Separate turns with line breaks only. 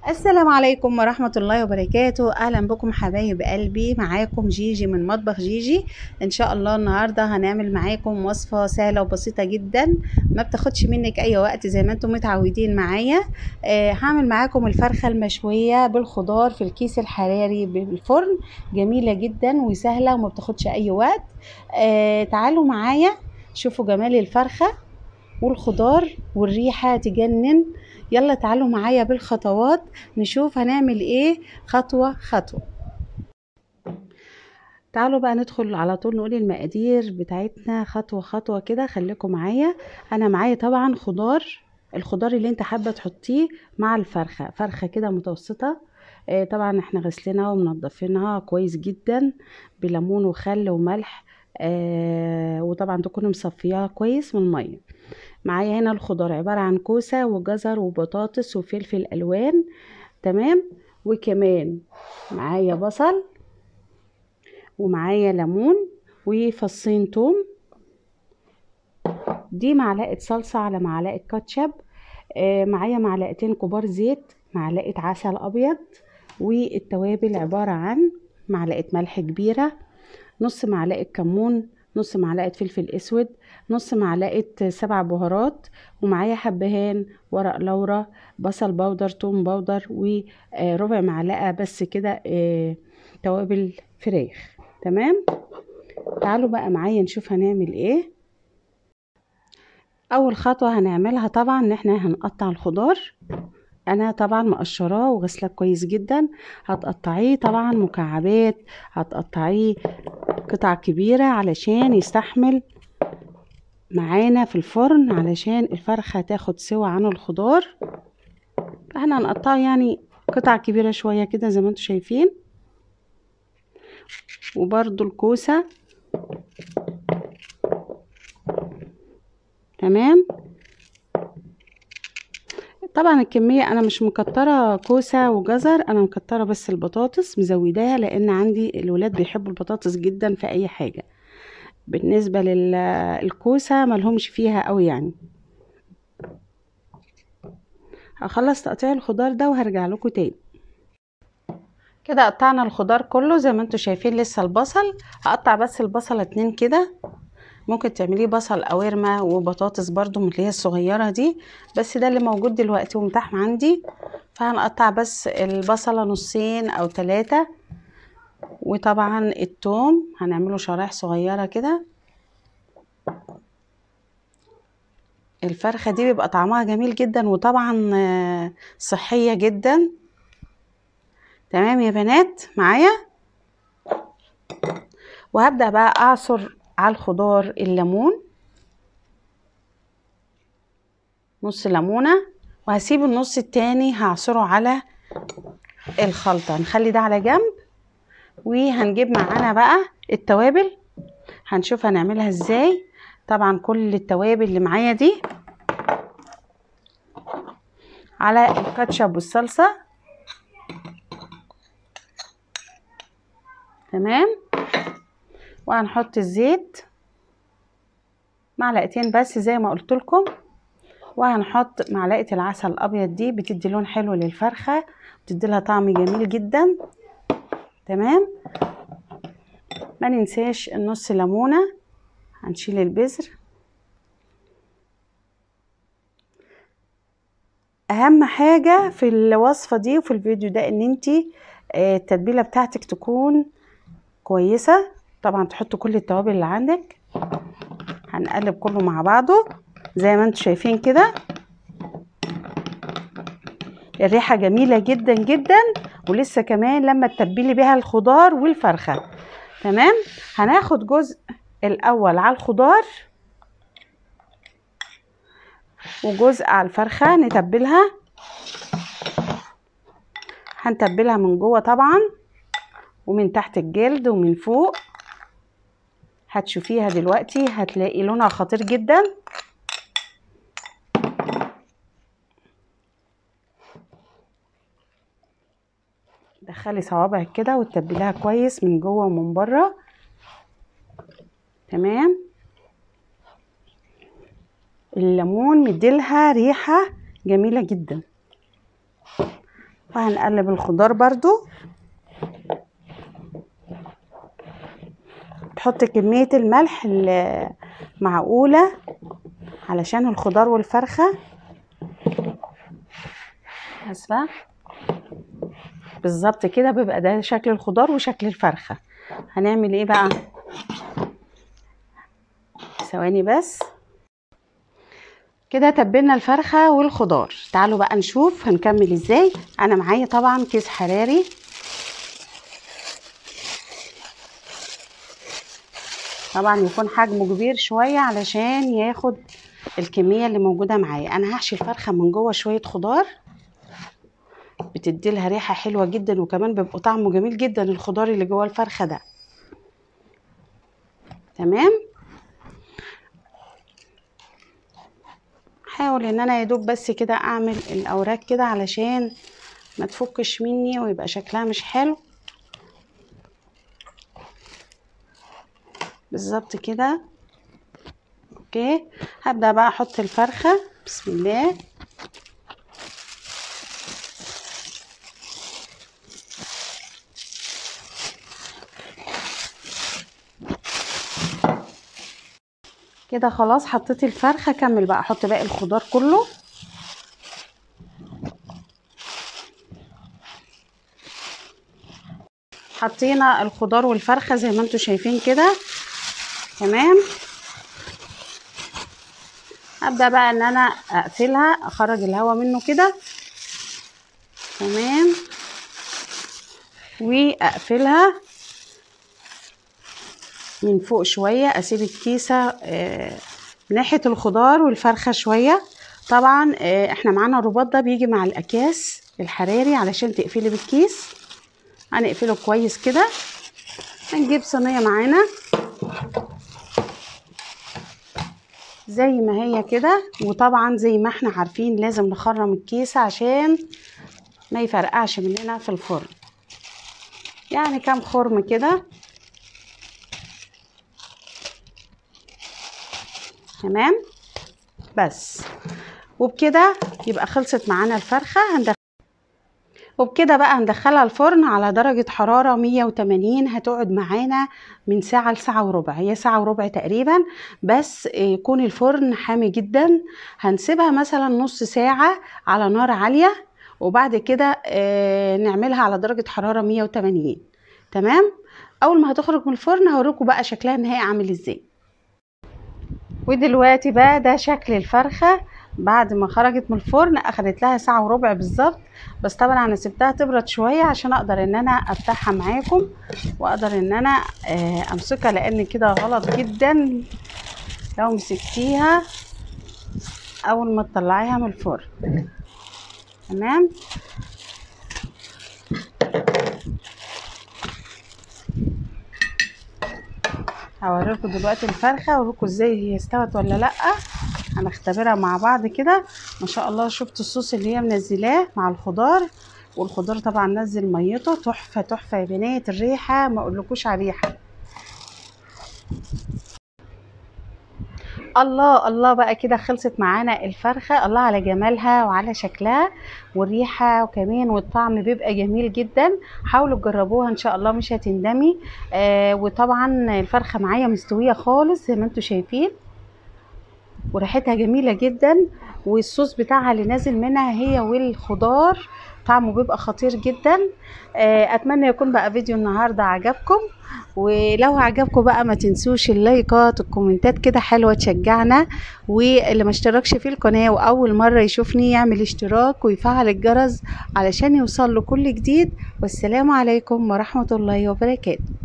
السلام عليكم ورحمة الله وبركاته أهلا بكم حبايب قلبي معاكم جيجي من مطبخ جيجي إن شاء الله النهاردة هنعمل معاكم وصفة سهلة وبسيطة جدا ما بتاخدش منك أي وقت زي ما انتم متعودين معايا آه هعمل معاكم الفرخة المشوية بالخضار في الكيس الحراري بالفرن جميلة جدا وسهلة وما بتاخدش أي وقت آه تعالوا معايا شوفوا جمال الفرخة والخضار والريحة تجنن يلا تعالوا معايا بالخطوات نشوف هنعمل ايه خطوة خطوة تعالوا بقى ندخل على طول نقول المقادير بتاعتنا خطوة خطوة كده خليكم معايا انا معايا طبعا خضار الخضار اللي انت حابة تحطيه مع الفرخة فرخة كده متوسطة آه طبعا احنا غسلينها ومنضفينها كويس جدا بليمون وخل وملح آه وطبعا تكونوا مصفياها كويس من الميه معايا هنا الخضار عبارة عن كوسة وجزر وبطاطس وفلفل ألوان تمام وكمان معايا بصل ومعايا ليمون وفصين توم دي معلقة صلصة على معلقة كاتشب آه معايا معلقتين كبار زيت معلقة عسل أبيض والتوابل عبارة عن معلقة ملح كبيرة نص معلقة كمون نص معلقة فلفل اسود نص معلقة سبع بهارات ومعايا حبهان ورق لورا بصل بودر توم بودر وربع معلقة بس كده توابل فراخ تمام تعالوا بقى معايا نشوف هنعمل ايه اول خطوة هنعملها طبعا ان احنا هنقطع الخضار انا طبعا مقشراه وغسلاه كويس جدا هتقطعيه طبعا مكعبات هتقطعيه قطع كبيرة علشان يستحمل معانا في الفرن علشان الفرخة تاخد سوا عن الخضار احنا هنقطعه يعني قطع كبيرة شوية كده زي ما انتم شايفين وبرضو الكوسة تمام طبعا الكمية انا مش مكترة كوسة وجزر انا مكترة بس البطاطس مزوداها لان عندي الولاد بيحبوا البطاطس جدا في اي حاجة بالنسبة للكوسة ملهمش فيها قوي يعني هخلص تقطيع الخضار ده وهرجع لكم تاني كده قطعنا الخضار كله زي ما انتم شايفين لسه البصل هقطع بس البصل اتنين كده ممكن تعمليه بصل قوارمة وبطاطس برضو من اللي هي الصغيرة دي بس ده اللي موجود دلوقتي ومتاح عندي فهنقطع بس البصلة نصين او تلاتة وطبعا التوم هنعمله شرايح صغيرة كده الفرخة دي بيبقى طعمها جميل جدا وطبعا صحية جدا تمام يا بنات معايا وهبدأ بقى اعصر على الخضار الليمون نص ليمونة وهسيب النص التاني هعصره على الخلطة نخلي ده على جنب وهنجيب معانا بقى التوابل هنشوف هنعملها ازاي طبعا كل التوابل اللي معايا دي على الكاتشب والصلصة تمام وهنحط الزيت معلقتين بس زي ما قلت لكم وهنحط معلقه العسل الابيض دي بتدي لون حلو للفرخه بتدي لها طعم جميل جدا تمام ما ننساش النص ليمونه هنشيل البذر اهم حاجه في الوصفه دي وفي الفيديو ده ان انتي التتبيله بتاعتك تكون كويسه طبعا تحطوا كل التوابل اللي عندك هنقلب كله مع بعضه زي ما انتم شايفين كده الريحة جميلة جدا جدا ولسه كمان لما تتبلي بيها الخضار والفرخة تمام هناخد جزء الاول على الخضار وجزء على الفرخة نتبلها هنتبلها من جوه طبعا ومن تحت الجلد ومن فوق هتشوفيها دلوقتي هتلاقي لونها خطير جدا دخلي صوابعك كده وتتبليها كويس من جوه ومن بره تمام الليمون مديلها ريحة جميلة جدا وهنقلب الخضار برضو تحط كمية الملح المعقولة علشان الخضار والفرخة اسفة بالظبط كده بيبقى ده شكل الخضار وشكل الفرخة هنعمل ايه بقى ثواني بس كده تبلنا الفرخة والخضار تعالوا بقى نشوف هنكمل ازاي انا معايا طبعا كيس حراري طبعا يكون حجمه كبير شوية علشان ياخد الكمية اللي موجودة معايا انا هحشي الفرخة من جوه شوية خضار بتدي لها ريحة حلوة جدا وكمان بيبقى طعمه جميل جدا الخضار اللي جوه الفرخة ده تمام حاول ان انا يدوب بس كده اعمل الاوراق كده علشان ما تفكش مني ويبقى شكلها مش حلو بالظبط كده اوكي هبدا بقى احط الفرخه بسم الله كده خلاص حطيت الفرخه كمل بقى احط باقي الخضار كله حطينا الخضار والفرخه زي ما انتم شايفين كده تمام هبدا بقى ان انا اقفلها اخرج الهواء منه كده تمام واقفلها من فوق شويه اسيب الكيسه آه ناحيه الخضار والفرخه شويه طبعا آه احنا معانا الرباط ده بيجي مع الاكياس الحراري علشان تقفلي بالكيس هنقفله كويس كده هنجيب صينيه معانا زي ما هي كده وطبعا زي ما احنا عارفين لازم نخرم الكيسه عشان ما يفرقعش مننا في الفرن يعني كام خرم كده تمام بس وبكده يبقى خلصت معانا الفرخه هندخل وبكده بقى هندخلها الفرن على درجة حرارة 180 هتقعد معانا من ساعة لساعة وربع هي ساعة وربع تقريبا بس يكون الفرن حامي جدا هنسيبها مثلا نص ساعة على نار عالية وبعد كده نعملها على درجة حرارة 180 تمام اول ما هتخرج من الفرن هوريكم بقى شكلها النهائي عامل ازاي ودلوقتي بقى ده شكل الفرخة بعد ما خرجت من الفرن اخدت لها ساعة وربع بالظبط بس طبعا انا سبتها تبرد شوية عشان اقدر ان انا افتحها معاكم واقدر ان انا امسكها لان كده غلط جدا لو مسكتيها اول ما تطلعيها من الفرن تمام هوريكم دلوقتي الفرخه اوريكم ازاي هي استوت ولا لا هنختبرها مع بعض كده ما شاء الله شفتوا الصوص اللي هي منزلاه مع الخضار والخضار طبعا نزل ميته تحفه تحفه يا بنات الريحه ما اقولكوش على الريحه الله الله بقى كده خلصت معانا الفرخة الله على جمالها وعلى شكلها والريحة وكمان والطعم بيبقى جميل جدا حاولوا تجربوها ان شاء الله مش هتندمي آه وطبعا الفرخة معايا مستوية خالص زي ما انتم شايفين وريحتها جميلة جدا والصوص بتاعها اللي نازل منها هي والخضار طعمه بيبقى خطير جدا آه اتمنى يكون بقى فيديو النهارده عجبكم ولو عجبكم بقى ما تنسوش اللايكات والكومنتات كده حلوه تشجعنا واللي ما اشتركش في القناه واول مره يشوفني يعمل اشتراك ويفعل الجرس علشان يوصل له كل جديد والسلام عليكم ورحمه الله وبركاته